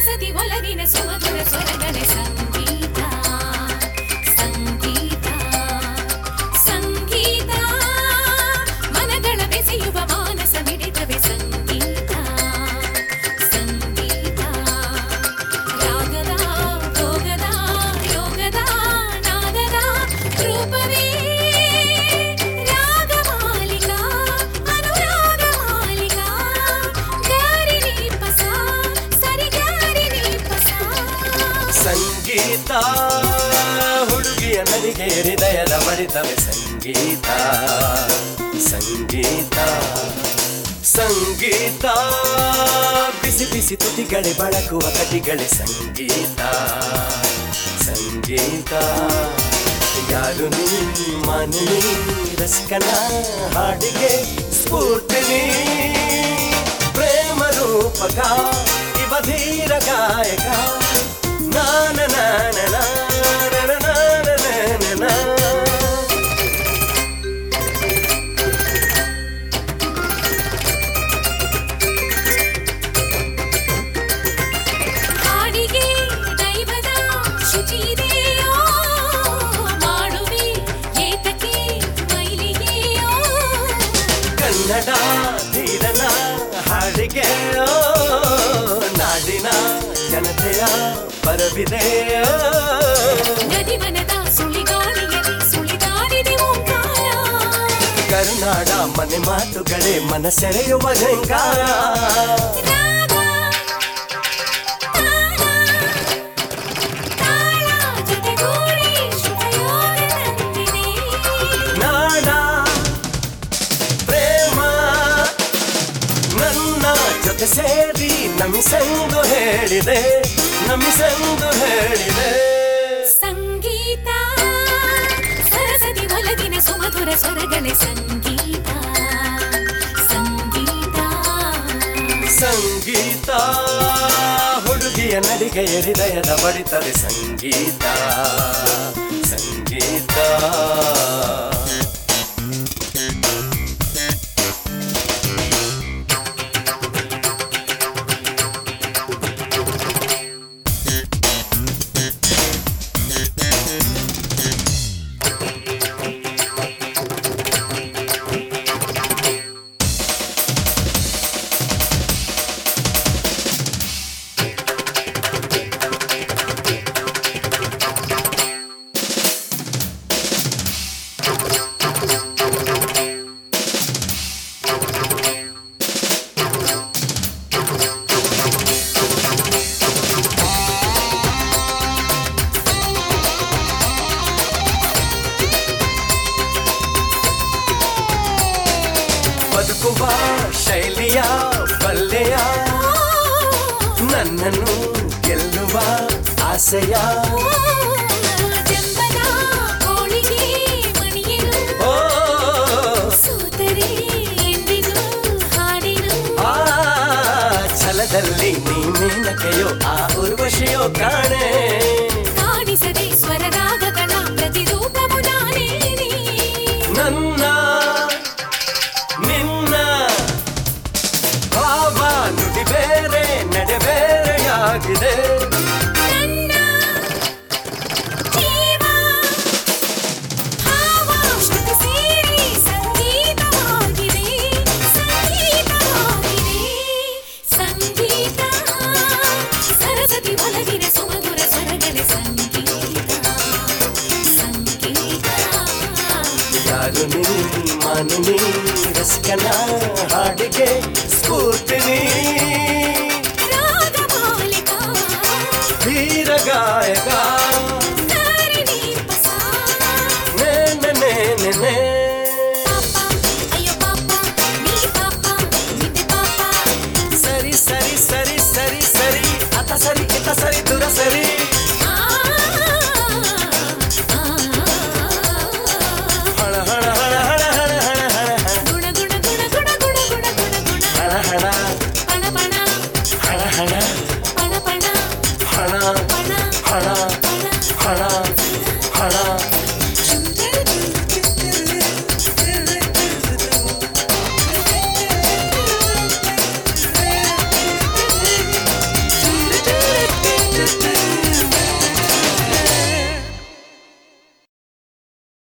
ಸರಸತಿ ಒಲವಿನ ಸುಮಧುರ ಸ್ವರಗಳ ಸಂಗೀತ ಸಂಗೀತ ಸಂಗೀತ ಮನಗಳ ಬೆಸೆಯುವ ಮಾನಸ ಮಿಡಿತವೆ ಸಂಗೀತ ಸಂಗೀತ ರಾಗದ ಭೋಗದ ಯೋಗದ ನಾದದ ರೂಪವೇ ರಾಗಮಾಲಿಕಾ ಅನುರಾಗ ಮಾಲಿಕಾ ಗಾರಿನಿ ಪಸ ಸರಿಗಾರಿನಿ ಪಸ ಸಂಗೀತ ಹುಡುಗಿಯ ನನಗೆ ಹೃದಯದ ಬಡಿತವೆ ಸಂಗೀತ ಸಂಗೀತ ಸಂಗೀತ ಬಿಸಿ ಬಿಸಿ ತುಟಿಗಳೆ ಬಳಕುವ ಕಟಿಗಳೆ ಸಂಗೀತ ಸಂಗೀತ ಯಾರು ನೀ ಮನನಿ ರಸಿಕನ ಹಾಡಿಗೆ ಸ್ಫೂರ್ತಿನಿ ಪ್ರೇಮ ರೂಪಕ ಇವ ಧೀರ ಗಾಯಕ ನಾನ ನಾನ ನಾನ ನಾನ ನಾನ ಹಾಡಿಗೆ ದೈವದ ಶುಚಿದೆಯೋ ಮಾಡುವೆ ಏತಕ್ಕೆ ಮೈಲಿಗೆಯೋ ಕನ್ನಡ ಧೀರನ ಹಾಡಿಗೆ ಓ, ನಾಡಿನ ಜನತೆಯ ಬರವಿದೆ ಓ. ನದಿವನದ ಸುಳಿಗಾಳಿಯಲ್ಲಿ ಸುಳಿದಾಡಿದೆ ಓಂಕಾರ ಕರುನಾಡ ಮನೆ ಮಾತುಗಳೇ ಮನ ಸೆಳೆಯುವ ಝಂಕಾರ ರಾಗ ತಾಳ ತಾಳ ಜೊತೆಗೂಡಿ ಶುಭಯೋಗ ತಂದಿದೆ ನಾಡ ಪ್ರೇಮ ನನ್ನ ಜೊತೆ ಸೇರಿ ನಮಿಸೆಂದು ಹೇಳಿದೆ ನಮಿಸೆಂದು ಹೇಳಿದೆ ಸಂಗೀತ ಸರಸತಿ ಒಲಗಿನ ಸುಮಧುರ ಸ್ವರಗಳ ಸಂಗೀತ ಸಂಗೀತ ಸಂಗೀತ ಹುಡುಗಿಯ ನಡಿಗೆಯ ಹೃದಯದ ಬಡಿತದೆ ಸಂಗೀತ ಸಂಗೀತ ಬದುಕುವ ಶೈಲಿಯ ಬಲ್ಲೆಯ ನನ್ನನ್ನು ಗೆಲ್ಲುವ ಆಸೆಯ ಜಂಬದ ಕೋಳಿಗೆ ಮಣಿಯನು ಓ ಸೋತರೆ ಎಂದಿಗೂ ಹಾಡಿನು ಆ ಛಲದಲ್ಲಿ ನೀ ಮೇನಕೆಯೋ ಆ ಉರ್ವಶಿಯೋ ಕಾಣೆ ಕಾಣಿಸದೆ ಸ್ವರ ರಾಗಗಳ ಪ್ರತಿರೂಪವು ನಾನೇನೆ ನನ್ನ ನಿನ್ನ ಭಾವ ನುಡಿ ಬೇರೆ ನಡೆ ಬೇರೆಯಾಗಿದೆ ನನ್ನ ಜೀವ ಭಾವ ಶ್ರುತಿ ಸೇರಿ ಸಂಗೀತವಾಗಿದೆ ಸಂಗೀತವಾಗಿದೆ ಸಂಗೀತ ಸರಸ್ವತಿ ಒಲಗಿನ ಸುಮಧುರ ಸ್ವರಗಳ ಸಂಗೀತ ಸಂಗೀತ ಯಾರು ನೀ ಮಾನನಿ ರಸಿಕನ ಹಾಡಿಗೆ ಸ್ಫೂರ್ತಿನಿ ರಾಗಮಾಲಿಕಾ ಧೀರ ಗಾಯಕ ಧಾರಿಣಿ ಪಸ ನೇ ನೇ ನೇ ನೇ ನೇ. ಪಾಪ ಅಯ್ಯೋ ಪಾಪ ನೀ ಪಾಪ ನಿದ್ದೆ ಪಾಪ ಸರಿ ಸರಿ ಸರಿ ಸರಿ ಸರಿ ಅತ ಸರಿ ಇತ ಸರಿ ದುರ ಸರಿ ಆ ಹಣ ಹಣ ಹಣ ಹಣ ಹಣ ಹಣ ಹಣ ಹಣ ಗುಣ ಗುಣ ಗುಣ ಗುಣ ಗುಣ ಗುಣ ಗುಣ ಗುಣ ಹಣ ಹಣ ಪಣ ಪಣ ಹಣ ಹಣ ಪಣ ಪಣ ಹಣ ಪಣ ಹಣ